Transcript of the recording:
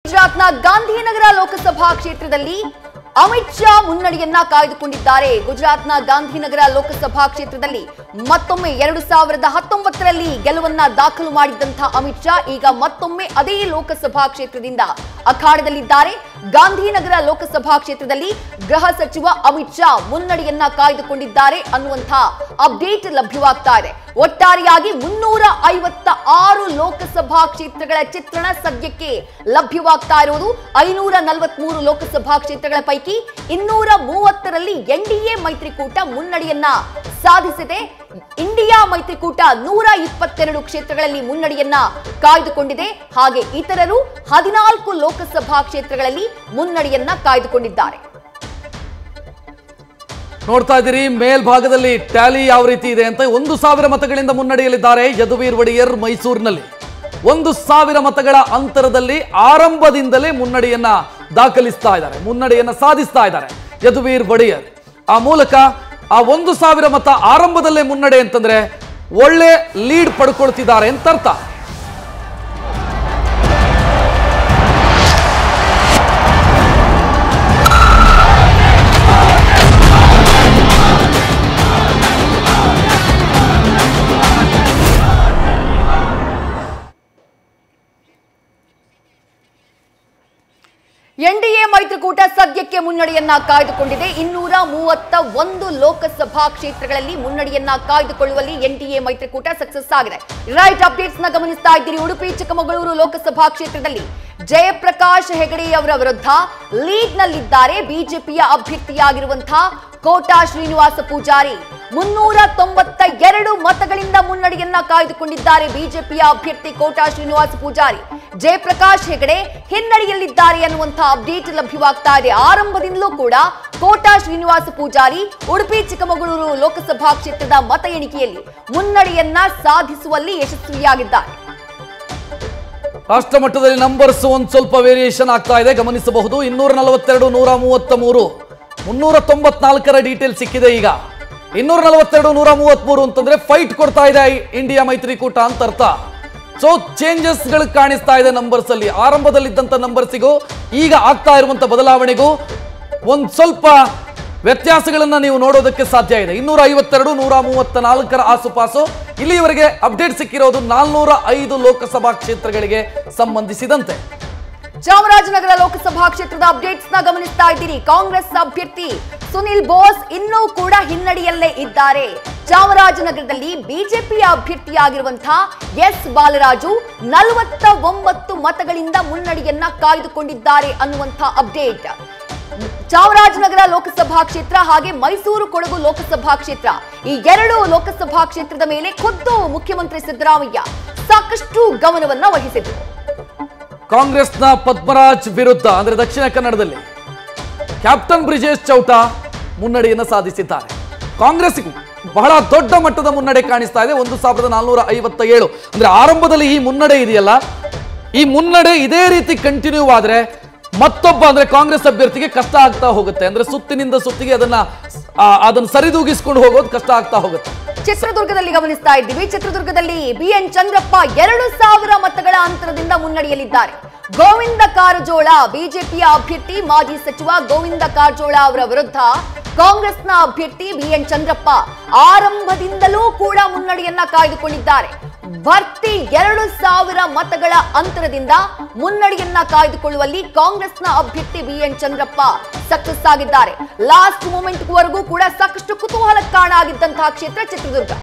ಗುಜರಾತ್ನ ಗಾಂಧಿನಗರ ಲೋಕಸಭಾ ಕ್ಷೇತ್ರದಲ್ಲಿ ಅಮಿತ್ ಶಾ ಮುನ್ನಡೆಯನ್ನ ಕಾಯ್ದುಕೊಂಡಿದ್ದಾರೆ ಗುಜರಾತ್ನ ಗಾಂಧಿನಗರ ಲೋಕಸಭಾ ಕ್ಷೇತ್ರದಲ್ಲಿ ಮತ್ತೊಮ್ಮೆ ಎರಡು ಸಾವಿರದ ಹತ್ತೊಂಬತ್ತರಲ್ಲಿ ಗೆಲುವನ್ನ ದಾಖಲು ಮಾಡಿದ್ದಂತಹ ಅಮಿತ್ ಶಾ ಈಗ ಮತ್ತೊಮ್ಮೆ ಅದೇ ಲೋಕಸಭಾ ಕ್ಷೇತ್ರದಿಂದ ಅಖಾಡದಲ್ಲಿದ್ದಾರೆ ಗಾಂಧಿನಗರ ಲೋಕಸಭಾ ಕ್ಷೇತ್ರದಲ್ಲಿ ಗೃಹ ಸಚಿವ ಅಮಿತ್ ಶಾ ಮುನ್ನಡೆಯನ್ನ ಕಾಯ್ದುಕೊಂಡಿದ್ದಾರೆ ಅನ್ನುವಂತಹ ಅಪ್ಡೇಟ್ ಲಭ್ಯವಾಗ್ತಾ ಇದೆ ಒಟ್ಟಾರೆಯಾಗಿ ಮುನ್ನೂರ ಐವತ್ತ ಆರು ಲೋಕಸಭಾ ಕ್ಷೇತ್ರಗಳ ಚಿತ್ರಣ ಸದ್ಯಕ್ಕೆ ಲಭ್ಯವಾಗ್ತಾ ಇರುವುದು ಐನೂರ ನಲವತ್ಮೂರು ಲೋಕಸಭಾ ಕ್ಷೇತ್ರಗಳ ಪೈಕಿ ಇನ್ನೂರ ಮೂವತ್ತರಲ್ಲಿ ಎನ್ಡಿಎ ಮೈತ್ರಿಕೂಟ ಮುನ್ನಡೆಯನ್ನ ಸಾಧಿಸಿದೆ ಇಂಡಿಯಾ ಮೈತ್ರಿಕೂಟ ನೂರ ಇಪ್ಪತ್ತೆರಡು ಕ್ಷೇತ್ರಗಳಲ್ಲಿ ಮುನ್ನಡೆಯನ್ನ ಕಾಯ್ದುಕೊಂಡಿದೆ ಹಾಗೆ ಇತರರು ಹದಿನಾಲ್ಕು ಲೋಕಸಭಾ ಕ್ಷೇತ್ರಗಳಲ್ಲಿ ಮುನ್ನಡೆಯನ್ನ ಕಾಯ್ದುಕೊಂಡಿದ್ದಾರೆ ನೋಡ್ತಾ ಇದ್ದೀರಿ ಮೇಲ್ಭಾಗದಲ್ಲಿ ಟ್ಯಾಲಿ ಯಾವ ರೀತಿ ಇದೆ ಅಂತ ಒಂದು ಸಾವಿರ ಮತಗಳಿಂದ ಮುನ್ನಡೆಯಲಿದ್ದಾರೆ ಯದುವೀರ್ ಒಡೆಯರ್ ಮೈಸೂರಿನಲ್ಲಿ ಒಂದು ಸಾವಿರ ಮತಗಳ ಅಂತರದಲ್ಲಿ ಆರಂಭದಿಂದಲೇ ಮುನ್ನಡೆಯನ್ನ ದಾಖಲಿಸ್ತಾ ಇದ್ದಾರೆ ಮುನ್ನಡೆಯನ್ನ ಸಾಧಿಸ್ತಾ ಇದ್ದಾರೆ ಯದುವೀರ್ ಒಡೆಯರ್ ಆ ಮೂಲಕ ಆ ಒಂದು ಸಾವಿರ ಮತ ಆರಂಭದಲ್ಲೇ ಮುನ್ನಡೆ ಅಂತಂದ್ರೆ ಒಳ್ಳೆ ಲೀಡ್ ಪಡ್ಕೊಳ್ತಿದ್ದಾರೆ ಅಂತ ಅರ್ಥ ಎನ್ಡಿಎ ಮೈತ್ರಿಕೂಟ ಸದ್ಯಕ್ಕೆ ಮುನ್ನಡೆಯನ್ನ ಕಾಯ್ದುಕೊಂಡಿದೆ ಇನ್ನೂರ ಮೂವತ್ತ ಒಂದು ಲೋಕಸಭಾ ಕ್ಷೇತ್ರಗಳಲ್ಲಿ ಮುನ್ನಡೆಯನ್ನ ಕಾಯ್ದುಕೊಳ್ಳುವಲ್ಲಿ ಎನ್ಡಿಎ ಮೈತ್ರಿಕೂಟ ಸಕ್ಸಸ್ ಆಗಿದೆ ರೈಟ್ ಅಪ್ಡೇಟ್ಸ್ ನ ಗಮನಿಸ್ತಾ ಇದ್ದೀರಿ ಉಡುಪಿ ಚಿಕ್ಕಮಗಳೂರು ಲೋಕಸಭಾ ಕ್ಷೇತ್ರದಲ್ಲಿ ಜಯಪ್ರಕಾಶ್ ಹೆಗಡೆ ಅವರ ವಿರುದ್ಧ ಲೀಡ್ ನಲ್ಲಿದ್ದಾರೆ ಬಿಜೆಪಿಯ ಅಭ್ಯರ್ಥಿಯಾಗಿರುವಂತಹ ಕೋಟಾ ಶ್ರೀನಿವಾಸ ಪೂಜಾರಿ ಮುನ್ನೂರ ತೊಂಬತ್ತ ಎರಡು ಮತಗಳಿಂದ ಮುನ್ನಡೆಯನ್ನ ಕಾಯ್ದುಕೊಂಡಿದ್ದಾರೆ ಬಿಜೆಪಿಯ ಅಭ್ಯರ್ಥಿ ಕೋಟಾ ಶ್ರೀನಿವಾಸ ಪೂಜಾರಿ ಜಯಪ್ರಕಾಶ್ ಹೆಗಡೆ ಹಿನ್ನಡೆಯಲ್ಲಿದ್ದಾರೆ ಅನ್ನುವಂತಹ ಅಪ್ಡೇಟ್ ಲಭ್ಯವಾಗ್ತಾ ಇದೆ ಆರಂಭದಿಂದಲೂ ಕೂಡ ಕೋಟಾ ಶ್ರೀನಿವಾಸ ಪೂಜಾರಿ ಉಡುಪಿ ಚಿಕ್ಕಮಗಳೂರು ಲೋಕಸಭಾ ಕ್ಷೇತ್ರದ ಮತ ಎಣಿಕೆಯಲ್ಲಿ ಮುನ್ನಡೆಯನ್ನ ಸಾಧಿಸುವಲ್ಲಿ ಯಶಸ್ವಿಯಾಗಿದ್ದಾರೆ ರಾಷ್ಟ್ರ ಮಟ್ಟದಲ್ಲಿ ನಂಬರ್ಸ್ ಒಂದ್ ಸ್ವಲ್ಪ ವೇರಿಯೇಷನ್ ಆಗ್ತಾ ಇದೆ ಗಮನಿಸಬಹುದು ಇನ್ನೂರ ನಲವತ್ತೆರಡು ನೂರ ಮೂವತ್ತ ಮೂರು ಮುನ್ನೂರ ತೊಂಬತ್ನಾಲ್ಕರ ಡೀಟೇಲ್ ಸಿಕ್ಕಿದೆ ಈಗ ಇನ್ನೂರ ನಲವತ್ತೆರಡು ನೂರ ಮೂವತ್ಮೂರು ಅಂತಂದ್ರೆ ಫೈಟ್ ಕೊಡ್ತಾ ಇದೆ ಈ ಇಂಡಿಯಾ ಮೈತ್ರಿಕೂಟ ಅಂತ ಅರ್ಥ ಸೊ ಚೇಂಜಸ್ ಗಳು ಕಾಣಿಸ್ತಾ ಇದೆ ನಂಬರ್ಸ್ ಅಲ್ಲಿ ಆರಂಭದಲ್ಲಿದ್ದಂತ ನಂಬರ್ಸಿಗೂ ಈಗ ಆಗ್ತಾ ಇರುವಂತ ಬದಲಾವಣೆಗೂ ಒಂದ್ ಸ್ವಲ್ಪ ವ್ಯತ್ಯಾಸಗಳನ್ನ ನೀವು ನೋಡೋದಕ್ಕೆ ಸಾಧ್ಯ ಇದೆ ಇನ್ನೂರ ಐವತ್ತೆರಡು ನೂರ ಮೂವತ್ತ ನಾಲ್ಕರ ಆಸುಪಾಸು ಇಲ್ಲಿಯವರೆಗೆ ಅಪ್ಡೇಟ್ ಸಿಕ್ಕಿರೋದು ನಾಲ್ನೂರ ಐದು ಲೋಕಸಭಾ ಕ್ಷೇತ್ರಗಳಿಗೆ ಸಂಬಂಧಿಸಿದಂತೆ ಚಾಮರಾಜನಗರ ಲೋಕಸಭಾ ಕ್ಷೇತ್ರದ ಅಪ್ಡೇಟ್ಸ್ ನ ಗಮನಿಸ್ತಾ ಇದ್ದೀರಿ ಕಾಂಗ್ರೆಸ್ ಅಭ್ಯರ್ಥಿ ಸುನಿಲ್ ಬೋಸ್ ಇನ್ನೂ ಕೂಡ ಹಿನ್ನಡೆಯಲ್ಲೇ ಇದ್ದಾರೆ ಚಾಮರಾಜನಗರದಲ್ಲಿ ಬಿಜೆಪಿಯ ಅಭ್ಯರ್ಥಿಯಾಗಿರುವಂತಹ ಎಸ್ ಬಾಲರಾಜು ನಲವತ್ತ ಒಂಬತ್ತು ಮತಗಳಿಂದ ಮುನ್ನಡೆಯನ್ನ ಕಾಯ್ದುಕೊಂಡಿದ್ದಾರೆ ಅನ್ನುವಂತಹ ಅಪ್ಡೇಟ್ ಚಾಮರಾಜನಗರ ಲೋಕಸಭಾ ಕ್ಷೇತ್ರ ಹಾಗೆ ಮೈಸೂರು ಕೊಡಗು ಲೋಕಸಭಾ ಕ್ಷೇತ್ರ ಈ ಎರಡು ಲೋಕಸಭಾ ಕ್ಷೇತ್ರದ ಮೇಲೆ ಖುದ್ದು ಮುಖ್ಯಮಂತ್ರಿ ಸಿದ್ದರಾಮಯ್ಯ ಸಾಕಷ್ಟು ಗಮನವನ್ನ ವಹಿಸಿದ್ರು ಕಾಂಗ್ರೆಸ್ನ ಪದ್ಮರಾಜ್ ವಿರುದ್ಧ ಅಂದ್ರೆ ದಕ್ಷಿಣ ಕನ್ನಡದಲ್ಲಿ ಕ್ಯಾಪ್ಟನ್ ಬ್ರಿಜೇಶ್ ಚೌಟ ಮುನ್ನಡೆಯನ್ನು ಸಾಧಿಸಿದ್ದಾರೆ ಕಾಂಗ್ರೆಸ್ಗೂ ಬಹಳ ದೊಡ್ಡ ಮಟ್ಟದ ಮುನ್ನಡೆ ಕಾಣಿಸ್ತಾ ಇದೆ ಒಂದು ಸಾವಿರದ ನಾಲ್ನೂರ ಐವತ್ತ ಏಳು ಅಂದ್ರೆ ಆರಂಭದಲ್ಲಿ ಈ ಮುನ್ನಡೆ ಇದೆಯಲ್ಲ ಈ ಮುನ್ನಡೆ ಇದೇ ರೀತಿ ಕಂಟಿನ್ಯೂ ಆದ್ರೆ ಮತ್ತೊಬ್ಬ ಅಂದ್ರೆ ಕಾಂಗ್ರೆಸ್ ಅಭ್ಯರ್ಥಿಗೆ ಕಷ್ಟ ಆಗ್ತಾ ಹೋಗುತ್ತೆ ಅಂದ್ರೆ ಸುತ್ತಿನಿಂದ ಸುತ್ತಿಗೆ ಅದನ್ನ ಆ, ಅದನ್ನ ಸರಿದೂಗಿಸ್ಕೊಂಡು ಹೋಗೋದು ಕಷ್ಟ ಆಗ್ತಾ ಹೋಗುತ್ತೆ ಚಿತ್ರದುರ್ಗದಲ್ಲಿ ಗಮನಿಸ್ತಾ ಇದ್ದೀವಿ ಚಿತ್ರದುರ್ಗದಲ್ಲಿ ಬಿಎನ್ ಚಂದ್ರಪ್ಪ ಎರಡು ಸಾವಿರ ಮತಗಳ ಅಂತರದಿಂದ ಮುನ್ನಡೆಯಲಿದ್ದಾರೆ ಗೋವಿಂದ ಕಾರಜೋಳ ಬಿಜೆಪಿಯ ಅಭ್ಯರ್ಥಿ ಮಾಜಿ ಸಚಿವ ಗೋವಿಂದ ಕಾರಜೋಳ ಅವರ ವಿರುದ್ಧ ಕಾಂಗ್ರೆಸ್ನ ಅಭ್ಯರ್ಥಿ ಬಿಎನ್ ಚಂದ್ರಪ್ಪ ಆರಂಭದಿಂದಲೂ ಕೂಡ ಮುನ್ನಡೆಯನ್ನ ಕಾಯ್ದುಕೊಂಡಿದ್ದಾರೆ ಭರ್ತಿ ಎರಡು ಸಾವಿರ ಮತಗಳ ಅಂತರದಿಂದ ಮುನ್ನಡೆಯನ್ನ ಕಾಯ್ದುಕೊಳ್ಳುವಲ್ಲಿ ಕಾಂಗ್ರೆಸ್ನ ಅಭ್ಯರ್ಥಿ ಬಿಎನ್ ಚಂದ್ರಪ್ಪ ಸಕ್ಸಸ್ ಆಗಿದ್ದಾರೆ ಲಾಸ್ಟ್ ಮೂಮೆಂಟ್ ವರೆಗೂ ಕೂಡ ಸಾಕಷ್ಟು ಕುತೂಹಲಕ್ಕೆ ಕಾರಣ ಆಗಿದ್ದಂತಹ ಕ್ಷೇತ್ರ ಚಿತ್ರದುರ್ಗ